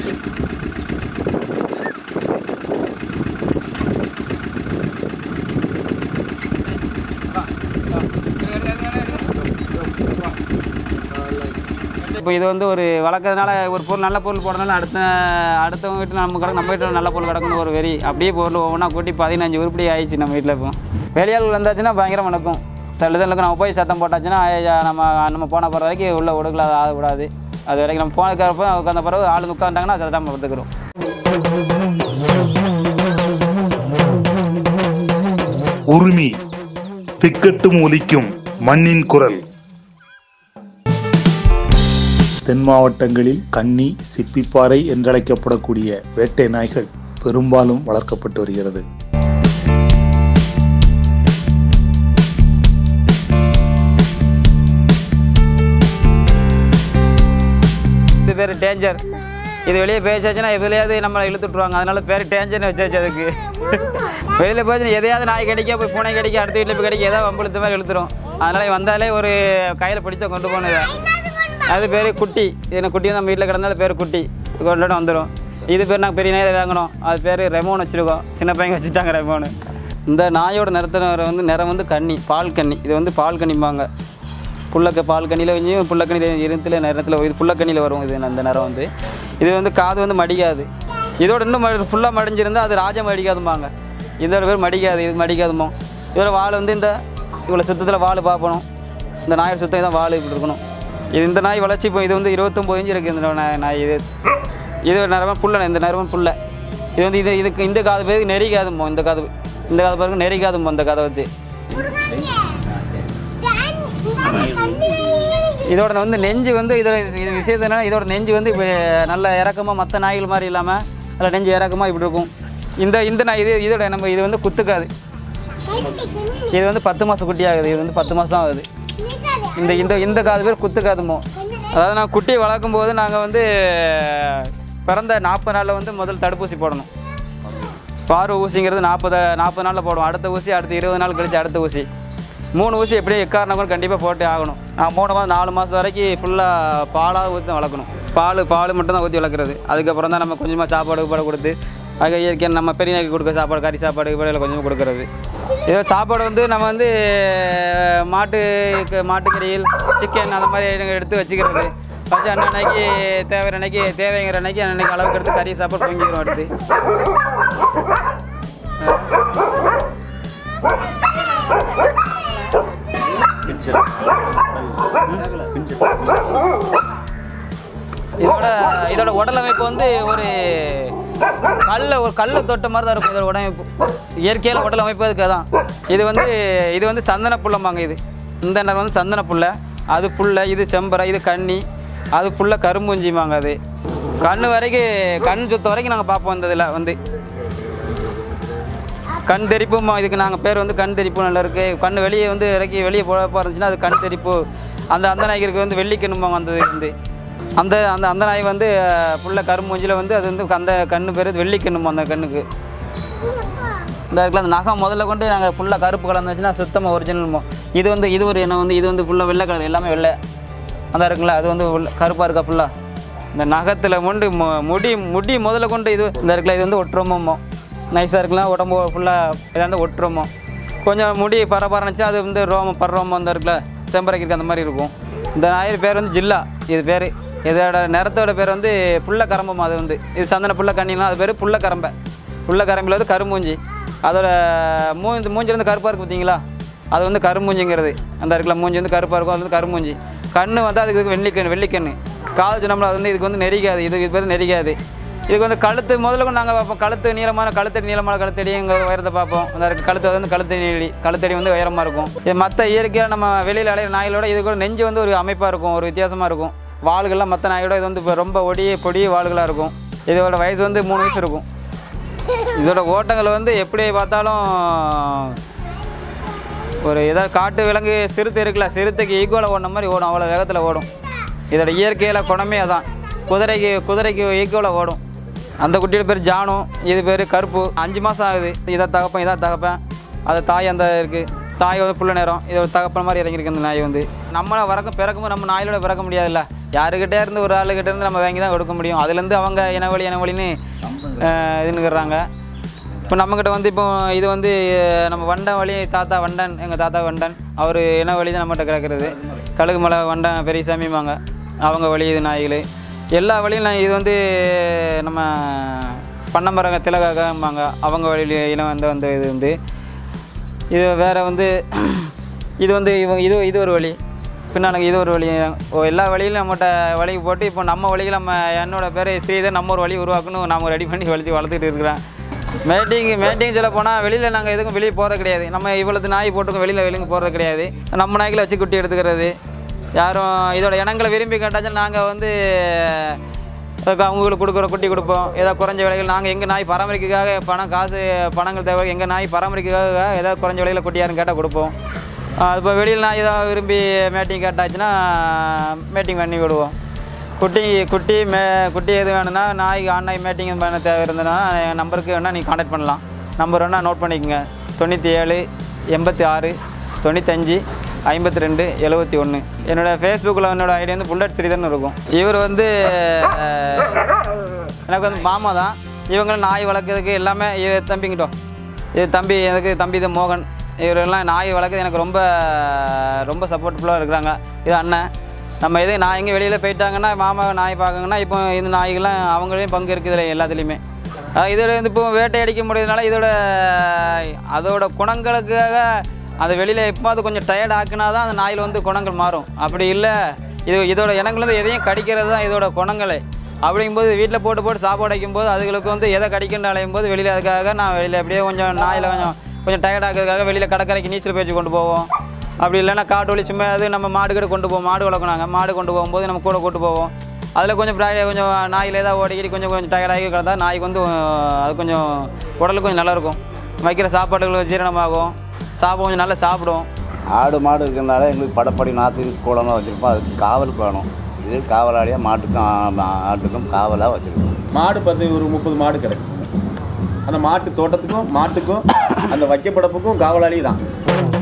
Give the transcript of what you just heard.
இப்போ இது வந்து ஒரு வளர்க்கறதுனால ஒரு பொருள் நல்ல பொருள் போடுறதுனால அடுத்த அடுத்தவங்க வீட்டில் நம்ம கிடக்கு நம்ம வீட்டில் நல்ல பொருள் கிடக்குன்னு ஒரு வெறி அப்படியே பொருள் ஒவ்வொன்றா கூட்டி பதினஞ்சு உருப்படி ஆயிடுச்சு நம்ம வீட்டில் இப்போ வெளியாள் வந்தாச்சுன்னா பயங்கரம் நடக்கும் சிலதுகளுக்கு நம்ம போய் சத்தம் போட்டாச்சுன்னா ஐயா, நம்ம நம்ம போன போகிற வரைக்கும் உள்ளே ஒடுக்கல அது ஆகக்கூடாது அது வரைக்கும் நம்ம போனதுக்கப்புறம் உட்காந்த பிறகு ஆள் உட்காந்துட்டாங்கன்னா சத்தம் பார்த்துக்கிறோம் உரிமை திக்கட்டும் ஒலிக்கும் மண்ணின் குரல் தென் மாவட்டங்களில் கன்னி சிப்பிப்பாறை என்றழைக்கப்படக்கூடிய வேட்டை நாய்கள் பெரும்பாலும் வளர்க்கப்பட்டு வருகிறது இது பேர் டேஞ்சர் இது வெளியே பேசாச்சுன்னா எதுலையாவது நம்மளை இழுத்து விட்ருவாங்க அதனால பேர் டேஞ்சர்னு வச்சாச்சு அதுக்கு வெளியில் போச்சு எதையாவது நாய் கடிக்க போய் பூனை கடிக்க அடுத்த வீட்டில் போய் கடிக்க ஏதாவது வம்பு இழுத்த மாதிரி இழுத்துரும் அதனால வந்தாலே ஒரு கையில் பிடிச்சா கொண்டு போனது அது பேர் குட்டி இது குட்டி நம்ம வீட்டில் கிடந்தாலும் பேர் குட்டி கொண்டுட்டு வந்துடும் இது பேர் நாங்கள் பெரிய நாயை வாங்கினோம் அது பேர் ரெமோன் வச்சுருக்கோம் சின்ன பையன் வச்சுட்டாங்க ரெமோனு இந்த நாயோட நிறத்தின வந்து நிறம் வந்து கன்னி பால் கன்னி இது வந்து பால் கன்னிம்பாங்க புல்லக்க பால் கண்ணியில் கொஞ்சம் புல்லக்கண்ணியில் இருந்தில் நிறத்தில் இது புல்லக்கண்ணியில் வரும் இது அந்த நிறம் வந்து இது வந்து காது வந்து மடிக்காது இதோட இன்னும் ஃபுல்லாக மடிஞ்சிருந்தா அது ராஜ மடிக்காதும்பாங்க இதோட பேர் மடிக்காது இது மடிக்காதுமோ இதோட வால் வந்து இந்த இவ்வளோ சுத்தத்தில் வால் பார்க்கணும் இந்த நாயோட சுத்தம் தான் வால் இப்படி இருக்கணும் இது இந்த நாய் வளர்ச்சி இப்போ இது வந்து இருபத்தொம்போது இன்ச்சு இருக்குது இந்த நாய் நாய் இது இது ஒரு நேரமாக புல்லை இந்த நேரமாக புல்லை இது வந்து இது இதுக்கு இந்த காது பேருக்கு நெறிக்காதுமோ இந்த காது இந்த காது பாருங்க நெறிக்காதுமோ இந்த கதை வந்து இதோட வந்து நெஞ்சு வந்து இதோட இது விஷயத்தை என்னன்னா இதோட நெஞ்சு வந்து இப்போ நல்ல இறக்கமாக மற்ற நாய்கள் மாதிரி இல்லாமல் அதில் நெஞ்சு இறக்கமாக இப்படி இருக்கும் இந்த இந்த நாய் இது இதோட நம்ம இது வந்து குத்துக்காது இது வந்து பத்து மாதம் குட்டி ஆகுது இது வந்து பத்து மாதம் ஆகுது இந்த இந்த இந்த காது பேர் குத்துக்காதுமோ அதாவது நான் குட்டியை வளர்க்கும் போது நாங்கள் வந்து பிறந்த நாற்பது நாளில் வந்து முதல் தடுப்பூசி போடணும் பார்வை ஊசிங்கிறது நாற்பது நாற்பது நாளில் போடுவோம் அடுத்த ஊசி அடுத்து இருபது நாள் கழிச்சு அடுத்த ஊசி மூணு ஊசி எப்படியும் எக்காரணம் கூட கண்டிப்பாக போட்டு ஆகணும் நான் மூணு மாதம் நாலு மாதம் வரைக்கும் ஃபுல்லாக பாலாக ஊற்றி தான் வளர்க்கணும் பால் பால் மட்டும் தான் ஊற்றி வளர்க்குறது அதுக்கப்புறம் தான் நம்ம கொஞ்சமாக சாப்பாடு கீப்பாடு கொடுத்து அதுக்கு இயற்கை நம்ம பெரிய நாய்க்கு கொடுக்க சாப்பாடு கறி சாப்பாடு கீப்பாடு கொஞ்சமாக கொடுக்குறது இதோ சாப்பாடு வந்து நம்ம வந்து மாட்டு மாட்டுக்கறியில் சிக்கன் அந்த மாதிரி ஐட்டங்கள் எடுத்து வச்சுக்கிறது வச்சு அன்னன்னைக்கு தேவையான அன்னைக்கு தேவைங்கிற அன்னைக்கு அன்னைக்கு அளவுக்கு எடுத்து கறி சாப்பாடு பொங்கிக்கிறோம் எடுத்து இதோட இதோட உடல் அமைப்பு வந்து ஒரு கல்ல ஒரு கல்லை தொட்ட மாதிரி தான் இருக்கும் இதோட உடமைப்பு இயற்கையான உடல் அமைப்பு அதுக்கு தான் இது வந்து இது வந்து சந்தன புல்லம்பாங்க இது இந்த நேரம் வந்து சந்தன புல்லை அது புல்லை இது செம்பரை இது கன்னி அது புல்லை கரும்பூஞ்சிம்பாங்க அது கண் வரைக்கும் கண் சுத்த வரைக்கும் நாங்கள் பார்ப்போம் இந்த இதில் வந்து கண் தெரிப்புமா இதுக்கு நாங்கள் பேர் வந்து கண் தெரிப்பு நல்லா இருக்குது கண் வெளியே வந்து இறக்கி வெளியே போகிறப்ப இருந்துச்சுன்னா அது கண் தெரிப்பு அந்த அந்த நாய்க்கு வந்து வெள்ளிக்கண்ணும்பாங்க அந்த இது வந்து அந்த அந்த அந்த நாய் வந்து அஹ், புள்ள கரும்பூஞ்சில் வந்து அது வந்து அந்த கண்ணு பேர் வெள்ளிக்கண்ணுமா அந்த கண்ணுக்கு இந்த இருக்குல்ல அந்த நகம் முதல்ல கொண்டு நாங்கள் ஃபுல்லாக கருப்பு கலந்துச்சுன்னா சுத்தமாக ஒரிஜினல் இது வந்து இது ஒரு இனம் வந்து இது வந்து ஃபுல்லாக வெள்ளை கலர் எல்லாமே வெள்ளை அந்த இருக்குங்களா அது வந்து உள்ள கருப்பாக இருக்கா ஃபுல்லாக இந்த நகத்தில் கொண்டு மு- முடி முடி முதல்ல கொண்டு இது இந்த இருக்குல்ல இது வந்து ஒட்டுறோமோ நைஸாக இருக்கலாம் உடம்பு ஃபுல்லாக இதாண்டு ஒட்டுறோமோ கொஞ்சம் முடி பரபரந்துச்சு அது வந்து ரோமம் பர்ரோமம் அந்த இருக்குல்ல செம்பரைக்கு இருக்கு அந்த மாதிரி இருக்கும் இந்த நாயர் பேர் வந்து ஜில்லா இது பேர் இதோட நிறத்தோட பேர் வந்து புள்ள கரம்பம் அது வந்து இது சந்தன புள்ள கண்ணிலாம் அது பேர் புள்ள கரம்பை புள்ள கரம்பில் வந்து கருமூஞ்சி அதோட மூ இந்த மூஞ்சி வந்து கருப்பாக இருக்கு பார்த்தீங்களா அது வந்து கருமூஞ்சிங்கிறது அந்த இருக்குல்ல மூஞ்சி வந்து கருப்பாக இருக்கும் அது வந்து கருமூஞ்சி கண்ணு வந்து அதுக்கு வந்து வெள்ளிக்கண்ணு வெள்ளிக்கண்ணு காது சொன்னோம்ல அது வந்து இதுக்கு வந்து நெரிக்காது இது இது பேர் நெரிக்காது இதுக்கு வந்து கழுத்து முதல்ல கூட நாங்கள் பார்ப்போம் கழுத்து நீளமான கழுத்தடி நீளமான கழுத்தடி எங்கள் உயரத்தை பார்ப்போம் அந்த இருக்கு கழுத்து வந்து கழுத்து நீளி கழுத்தடி வந்து உயரமாக இருக்கும் இது மற்ற இயற்கையாக நம்ம வெளியில் அலையிற நாய்களோட இது கூட நெஞ்சு வந்து ஒரு அமைப்பாக இருக்கும் ஒரு வித்தியாசமாக இருக்கும் வாள்கள்லாம் மற்ற நாயோட இது வந்து இப்போ ரொம்ப ஒடிய பொடிய வாள்களாக இருக்கும் இதோட வயசு வந்து மூணு வயசு இருக்கும் இதோட ஓட்டங்கள் வந்து எப்படி பார்த்தாலும் ஒரு ஏதாவது காட்டு விலங்கு சிறுத்தை இருக்குல்ல சிறுத்தைக்கு ஈக்குவலாக ஓடின மாதிரி ஓடும் அவ்வளோ வேகத்தில் ஓடும் இதோட இயற்கையில் குணமே அதான் குதிரைக்கு குதிரைக்கு ஈக்குவலாக ஓடும் அந்த குட்டியோட பேர் ஜானு இது பேர் கருப்பு அஞ்சு மாதம் ஆகுது இதை தகப்பேன் இதான் தகப்பேன் அது தாய் அந்த இருக்குது தாய் வந்து புள்ள நேரம் இது ஒரு தகப்பன் மாதிரி இறங்கியிருக்கு அந்த நாய் வந்து நம்மளை வரக்க பிறக்கும்போது நம்ம நாயோட பிறக்க முடியாதுல்ல யாருக்கிட்டே இருந்து ஒரு ஆளுக்கிட்ட இருந்து நம்ம வாங்கி தான் கொடுக்க முடியும் அதுலேருந்து அவங்க இனவழி இனவழின்னு அஹ், இதுன்னுக்குறாங்க இப்போ நம்மக்கிட்ட வந்து இப்போ இது வந்து அஹ், நம்ம வண்டன் வழி தாத்தா வண்டன் எங்கள் தாத்தா வண்டன் அவர் இன வழி தான் நம்மகிட்ட கிடக்கிறது கழுகுமலை வண்டன் பெரியசாமிம்பாங்க அவங்க வழி இது நாய்கள் எல்லா வழியும் நான் இது வந்து நம்ம பண்ணமரங்க திலகாகம்பாங்க அவங்க வழியில் இனம் வந்து வந்து இது வந்து இது வேறு வந்து இது வந்து இவங்க இது இது ஒரு வழி பின்னாடி இது ஒரு வழி ஓ எல்லா வழியிலும் நம்மகிட்ட வழிக்கு போட்டு இப்போ நம்ம வழியில் நம்ம என்னோட பேர் ஸ்ரீதர் நம்ம ஒரு வழி உருவாக்கணும் நம்ம ரெடி பண்ணி வளர்த்து வளர்த்துட்டு இருக்கிறேன் மேட்டிங் மேட்டிங் சொல்ல போனால் வெளியில் நாங்கள் எதுக்கும் வெளியே போகிறது கிடையாது நம்ம இவ்வளவு நாய் போட்டுக்கும் வெளியில் வெளியே போகிறது கிடையாது நம்ம நாய்களை வச்சு குட்டி எடுத்துக்கிறது யாரும் இதோட இனங்களை விரும்பி கேட்டாச்சும் நாங்கள் வந்து அதுக்கு அவங்களுக்கு கொடுக்குற குட்டி கொடுப்போம் ஏதாவது குறைஞ்ச விலைகள் நாங்கள் எங்கள் நாய் பராமரிக்கிறதுக்காக பணம் காசு பணங்கள் தேவை எங்கள் நாய் பராமரிக்கிறதுக்காக ஏதாவது குறைஞ்ச விலையில் குட்டி யாரும் கேட்டால் கொடுப்போம் இப்போ வெளியில் நாய் ஏதாவது விரும்பி மேட்டிங் கேட்டாச்சுன்னா மேட்டிங் பண்ணி விடுவோம் குட்டி குட்டி மே குட்டி எது வேணும்னா நாய்க்கு ஆண் நாய் மேட்டிங் பண்ண தேவை இருந்ததுன்னா என் நம்பருக்கு வேணால் நீங்கள் காண்டாக்ட் பண்ணலாம் நம்பர் வேணால் நோட் பண்ணிக்கோங்க தொண்ணூற்றி ஏழு எண்பத்தி ஆறு தொண்ணூத்தஞ்சு ஐம்பத்தி ரெண்டு எழுபத்தி ஒன்று என்னோடய ஃபேஸ்புக்கில் என்னோட ஐடி வந்து புல்லட் ஸ்ரீதர்னு இருக்கும் இவர் வந்து அஹ், எனக்கு வந்து மாமா தான் இவங்களும் நாய் வளர்க்குறதுக்கு எல்லாமே இவ தம்பிங்கிட்டோம் இது தம்பி எனக்கு தம்பி இது மோகன் இவரெல்லாம் நாய் வளர்க்குறது எனக்கு ரொம்ப ரொம்ப சப்போர்ட்ஃபுல்லாக இருக்கிறாங்க இது அண்ணன் நம்ம எது நான் எங்கே வெளியில் போயிட்டாங்கன்னா மாமா நாய் பார்க்கங்கன்னா இப்போ இந்த நாய்கள்லாம் அவங்களையும் பங்கு இருக்குது இதில் எல்லாத்துலேயுமே அஹ் இதோட வந்து இப்போ வேட்டையடிக்க முடியாதனால இதோட அதோட குணங்களுக்காக அது வெளியில் இப்போ அது கொஞ்சம் டயர்ட் ஆக்குனா தான் அந்த நாயில் வந்து குணங்கள் மாறும் அப்படி இல்லை இது இதோட இனங்கள் வந்து எதையும் கடிக்கிறது தான் இதோட குணங்களே அப்படிங்கும்போது வீட்டில் போட்டு போட்டு சாப்பாடு வைக்கும்போது அதுகளுக்கு வந்து எதை கடிக்கணும்னு அலையும் போது வெளியில் அதுக்காக நான் வெளியில் அப்படியே கொஞ்சம் நாயில் கொஞ்சம் கொஞ்சம் டயர்ட் ஆக்கிறதுக்காக வெளியில் கடற்கரைக்கு நீச்சல் பயிற்சி கொண்டு போவோம் அப்படி இல்லைன்னா காட்டு வழி சும்மா அது நம்ம மாடு கிட்ட கொண்டு போவோம் மாடு வளர்க்கணும் நாங்கள் மாடு கொண்டு போகும்போது நம்ம கூட கூட்டு போவோம் அதில் கொஞ்சம் பிராய கொஞ்சம் நாயில் ஏதாவது ஓடிக்கிட்டு கொஞ்சம் கொஞ்சம் டயர்டாகி கிடந்தா நாய்க்கு வந்து அஹ், அது கொஞ்சம் உடலுக்கு கொஞ்சம் நல்லாயிருக்கும் வைக்கிற சாப்பாடுகள் ஜீரணமாகும் சாப்பிட கொஞ்சம் நல்லா சாப்பிடும் ஆடு மாடு இருக்கிறதுனால எங்களுக்கு படப்படி நாற்று கூடலாம் வச்சுருப்போம் அதுக்கு காவலுக்கு வேணும் இது காவலாளியாக மாட்டுக்கும் ஆ- ஆட்டுக்கும் காவலாக வச்சுருக்கோம் மாடு பத்து ஒரு முப்பது மாடு கிடக்கு அந்த மாட்டு தோட்டத்துக்கும் மாட்டுக்கும் அந்த வைக்கப்படப்புக்கும் காவலாளி தான்